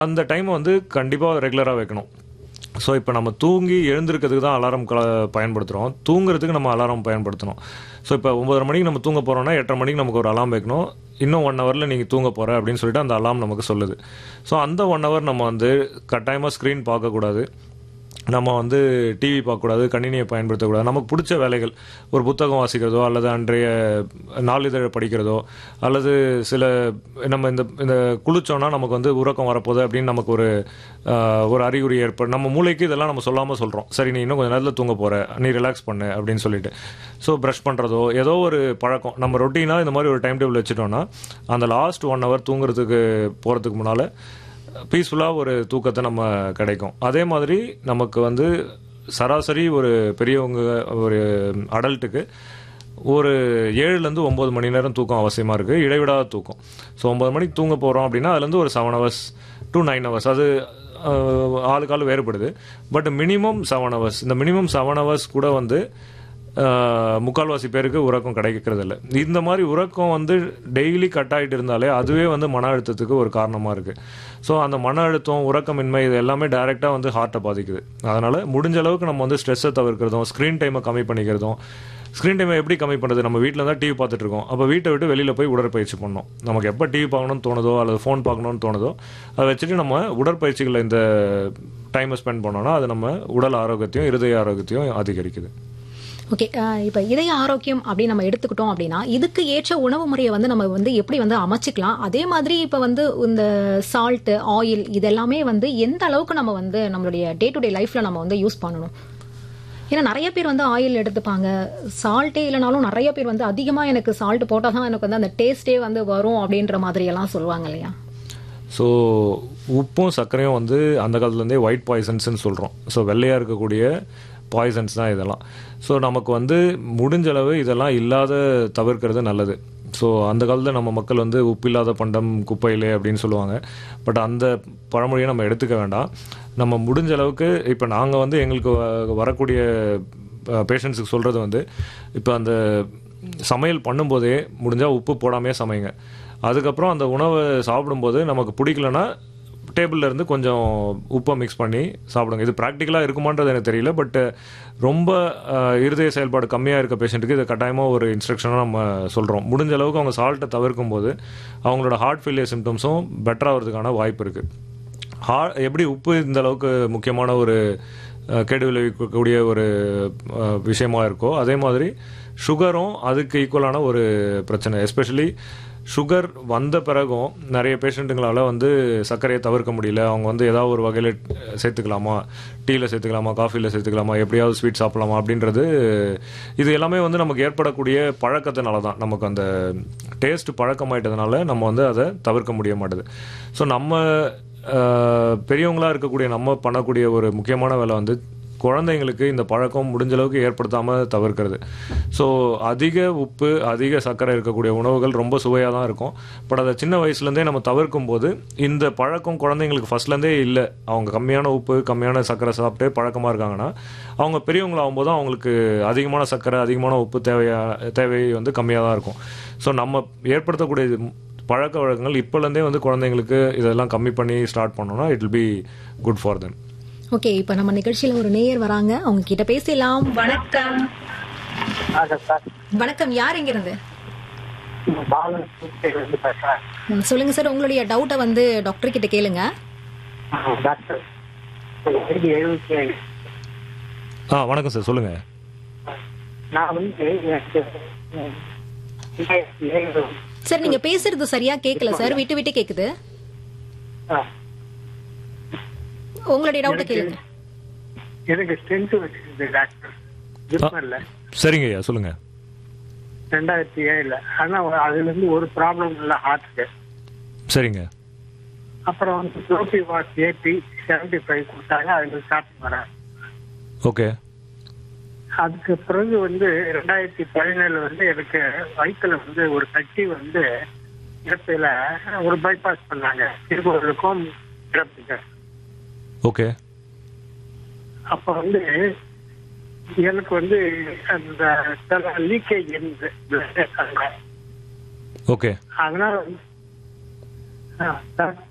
அந்த டைம் வந்து கண்டிப்பாக ரெகுலராக வைக்கணும் ஸோ இப்போ நம்ம தூங்கி எழுந்திருக்கிறதுக்கு தான் அலாரம் கல பயன்படுத்துகிறோம் தூங்குறதுக்கு நம்ம அலாரம் பயன்படுத்தணும் ஸோ இப்போ ஒம்பதரை மணிக்கு நம்ம தூங்க போகிறோம்னா எட்டரை மணிக்கு நமக்கு ஒரு அலாம் வைக்கணும் இன்னும் ஒன் ஹவரில் நீங்கள் தூங்க போகிற அப்படின்னு சொல்லிட்டு அந்த அலாம் நமக்கு சொல்லுது ஸோ அந்த ஒன் ஹவர் நம்ம வந்து கட்டாயமாக ஸ்க்ரீன் பார்க்கக்கூடாது நம்ம வந்து டிவி பார்க்கக்கூடாது கணினியை பயன்படுத்தக்கூடாது நமக்கு பிடிச்ச வேலைகள் ஒரு புத்தகம் வாசிக்கிறதோ அல்லது அன்றைய நாளிதழை படிக்கிறதோ அல்லது சில நம்ம இந்த இந்த குளிச்சோன்னா நமக்கு வந்து உறக்கம் வரப்போகுது அப்படின்னு நமக்கு ஒரு ஆஹ், ஒரு அறிகுறி ஏற்படும் நம்ம மூளைக்கு இதெல்லாம் நம்ம சொல்லாமல் சொல்கிறோம் சரி நீ இன்னும் கொஞ்சம் நேரத்தில் தூங்க போகிற நீ ரிலாக்ஸ் பண்ணு அப்படின்னு சொல்லிட்டு ஸோ ப்ரஷ் பண்ணுறதோ ஏதோ ஒரு பழக்கம் நம்ம ரொட்டீனாக இந்த மாதிரி ஒரு டைம் டேபிள் வச்சுட்டோம்னா அந்த லாஸ்ட் ஒன் ஹவர் தூங்குறதுக்கு போகிறதுக்கு முன்னால் பீஸ்ஃபுல்லாக ஒரு தூக்கத்தை நம்ம கிடைக்கும் அதே மாதிரி நமக்கு வந்து சராசரி ஒரு பெரியவங்க ஒரு அடல்ட்டுக்கு ஒரு ஏழுலேருந்து ஒம்பது மணி நேரம் தூக்கம் அவசியமாக இருக்குது இடைவிடாத தூக்கம் ஸோ ஒம்பது மணிக்கு தூங்க போகிறோம் அப்படின்னா அதுலேருந்து ஒரு seven hours to nine hours அது அஹ், ஆளுக்கு ஆள் வேறுபடுது பட் மினிமம் செவன் ஹவர்ஸ் இந்த மினிமம் செவன் ஹவர்ஸ் கூட வந்து ஆஹ், முக்கால்வாசி பேருக்கு உறக்கம் கிடைக்கிறது இல்லை இந்த மாதிரி உறக்கம் வந்து டெய்லி கட் ஆகிட்டு இருந்தாலே அதுவே வந்து மன அழுத்தத்துக்கு ஒரு காரணமாக இருக்குது ஸோ அந்த மன அழுத்தம் உறக்கமின்மை இது எல்லாமே டைரெக்டாக வந்து ஹார்ட்டை பாதிக்குது அதனால் முடிஞ்ச அளவுக்கு நம்ம வந்து ஸ்ட்ரெஸ்ஸை தவிர்க்கிறதும் ஸ்க்ரீன் டைமை கம்மி பண்ணிக்கிறதும் ஸ்க்ரீன் டைமை எப்படி கம்மி பண்ணுறது நம்ம வீட்டில் தான் டிவி பார்த்துட்டு இருக்கோம் அப்போ வீட்டை விட்டு வெளியில் போய் உடற்பயிற்சி பண்ணணும் நமக்கு எப்போ டிவி பார்க்கணும்னு தோணுதோ அல்லது ஃபோன் பார்க்கணும்னு தோணுதோ அதை வச்சுட்டு நம்ம உடற்பயிற்சிகளில் இந்த டைமை ஸ்பெண்ட் பண்ணோம்னா அது நம்ம உடல் ஆரோக்கியத்தையும் இருதய ஆரோக்கியத்தையும் அதிகரிக்குது ஓகே இப்போ இதய ஆரோக்கியம் அப்படின்னு நம்ம எடுத்துக்கிட்டோம் அப்படின்னா இதுக்கு ஏற்ற உணவு முறையை வந்து நம்ம வந்து எப்படி வந்து அமைச்சிக்கலாம் அதே மாதிரி இப்போ வந்து இந்த சால்ட் ஆயில் இதெல்லாமே வந்து எந்த அளவுக்கு நம்ம வந்து நம்மளுடைய டே டு டே லைஃப்ல நம்ம வந்து யூஸ் பண்ணணும் ஏன்னா நிறைய பேர் வந்து ஆயில் எடுத்துப்பாங்க சால்ட்டே இல்லைனாலும் நிறைய பேர் வந்து அதிகமாக எனக்கு சால்ட் போட்டால் தான் எனக்கு வந்து அந்த டேஸ்டே வந்து வரும் அப்படின்ற மாதிரி எல்லாம் சொல்லுவாங்க இல்லையா ஸோ உப்பும் சர்க்கரையும் வந்து அந்த காலத்துலேருந்தே ஒயிட் பாய்சன்ஸ்னு சொல்கிறோம் ஸோ வெள்ளையாக இருக்கக்கூடிய பாய்சன்ஸ் தான் இதெல்லாம் ஸோ நமக்கு வந்து முடிஞ்ச அளவு இதெல்லாம் இல்லாத தவிர்க்கிறது நல்லது ஸோ அந்த காலத்தில் நம்ம மக்கள் வந்து உப்பில்லாத பண்டம் குப்பையிலே அப்படின்னு சொல்லுவாங்க பட் அந்த பழமொழியை நம்ம எடுத்துக்க வேண்டாம் நம்ம முடிஞ்ச அளவுக்கு இப்போ நாங்கள் வந்து எங்களுக்கு வ- வரக்கூடிய பேஷண்ட்ஸுக்கு சொல்கிறது வந்து இப்போ அந்த சமையல் பண்ணும்போதே முடிஞ்சால் உப்பு போடாமே சமைங்க அதுக்கப்புறம் அந்த உணவை சாப்பிடும்போது நமக்கு பிடிக்கலனா டேபிள்ல இருந்து கொஞ்சம் உப்பை மிக்ஸ் பண்ணி சாப்பிடுங்க இது ப்ராக்டிக்கலாக இருக்குமான்றது எனக்கு தெரியல பட் ரொம்ப அஹ், இருதய செயல்பாடு கம்மியாக இருக்க பேஷண்ட்டுக்கு இது கட்டாயமாக ஒரு இன்ஸ்ட்ரக்ஷனாக நம்ம சொல்கிறோம் முடிஞ்ச அளவுக்கு அவங்க சால்ட்டை தவிர்க்கும் போது அவங்களோட ஹார்ட் ஃபெயிலியர் சிம்டம்ஸும் பெட்டர் ஆகிறதுக்கான வாய்ப்பு இருக்குது ஹா எப்படி உப்பு இந்த அளவுக்கு முக்கியமான ஒரு அஹ், கேடு விளைவிக்கக்கூடிய ஒரு அஹ், விஷயமா இருக்கோ அதே மாதிரி சுகரும் அதுக்கு ஈக்குவலான ஒரு பிரச்சனை எஸ்பெஷலி சுகர் வந்த பிறகும் நிறைய பேஷண்ட்டுங்களால் வந்து சர்க்கரையை தவிர்க்க முடியல அவங்க வந்து ஏதாவது ஒரு வகையில் சேர்த்துக்கலாமா டீயில் சேர்த்துக்கலாமா காஃபியில் சேர்த்துக்கலாமா எப்படியாவது ஸ்வீட் சாப்பிடலாமா அப்படின்றது இது எல்லாமே வந்து நமக்கு ஏற்படக்கூடிய பழக்கத்தினால தான் நமக்கு அந்த டேஸ்ட் பழக்கமாயிட்டதுனால நம்ம வந்து அதை தவிர்க்க முடிய மாட்டுது ஸோ நம்ம அஹ், பெரியவங்களா இருக்கக்கூடிய நம்ம பண்ணக்கூடிய ஒரு முக்கியமான வேலை வந்து குழந்தைங்களுக்கு இந்த பழக்கம் முடிஞ்ச அளவுக்கு ஏற்படுத்தாமல் தவிர்க்கிறது ஸோ அதிக உப்பு அதிக சர்க்கரை இருக்கக்கூடிய உணவுகள் ரொம்ப சுவையாக தான் இருக்கும் பட் அதை சின்ன வயசுலேருந்தே நம்ம தவிர்க்கும் போது இந்த பழக்கம் குழந்தைங்களுக்கு ஃபர்ஸ்ட்லேருந்தே இல்லை அவங்க கம்மியான உப்பு கம்மியான சர்க்கரை சாப்பிட்டு பழக்கமாக இருக்காங்கன்னா அவங்க பெரியவங்களாகும் போது அவங்களுக்கு அதிகமான சர்க்கரை அதிகமான உப்பு தேவையா தேவை வந்து கம்மியாக தான் இருக்கும் ஸோ நம்ம ஏற்படுத்தக்கூடிய பழக்க வழக்கங்கள் இப்போலேருந்தே வந்து குழந்தைங்களுக்கு இதெல்லாம் கம்மி பண்ணி ஸ்டார்ட் பண்ணோம்னா it will be good for them okay இப்போ நம்ம நிகழ்ச்சியில ஒரு நேயர் வராங்க அவங்க கிட்ட பேசலாம் வணக்கம் வணக்கம் சார் வணக்கம் யார் இங்க இருந்து பாலன் இருந்து பேசுறேன் ம், சொல்லுங்க சார் உங்களுடைய டவுட்டை வந்து டாக்டர் கிட்ட கேளுங்க டாக்டர் எனக்கு எழுபத்தி ஏழு ஆ வணக்கம் சார் சொல்லுங்கள் நான் வந்து எனக்கு ரெண்டாயிரத்தி ஏழு சார் நீங்க பேசுறது சரியா கேட்கல சார் விட்டு விட்டு கேக்குது ஆ, உங்களுடைய டவுட்டை கேளுங்க எனக்கு ஸ்ட்ரென்த் வச்சிருந்தது டாக்டர் ஜிப்மர்ல சரிங்க ஐயா சொல்லுங்கள் ரெண்டாயிரத்தி ஏழுல ஆனா அதுல இருந்து ஒரு ப்ராப்ளம் இல்ல ஹார்ட்டுக்கு சரிங்க அப்புறம் வந்து ப்ரோபி வாஸ் ஏபி செவன்டி ஃபைவ் கொடுத்தாங்க அதுல சாப்பிட்டு வரேன் ஓகே அதுக்கு பிறகு வந்து ரெண்டாயிரத்தி பதினேழு வந்து எனக்கு வயிற்றுல வந்து ஒரு கட்டி வந்து இறப்பையில ஒரு பைபாஸ் பண்ணாங்க திருப்பூருக்கும் இறப்புக்கு ஓகே அப்ப வந்து எனக்கு வந்து அந்த லீக்கேஜ் இருந்து blood அங்க. ஓகே அதனால வந்து- ஆ, சார்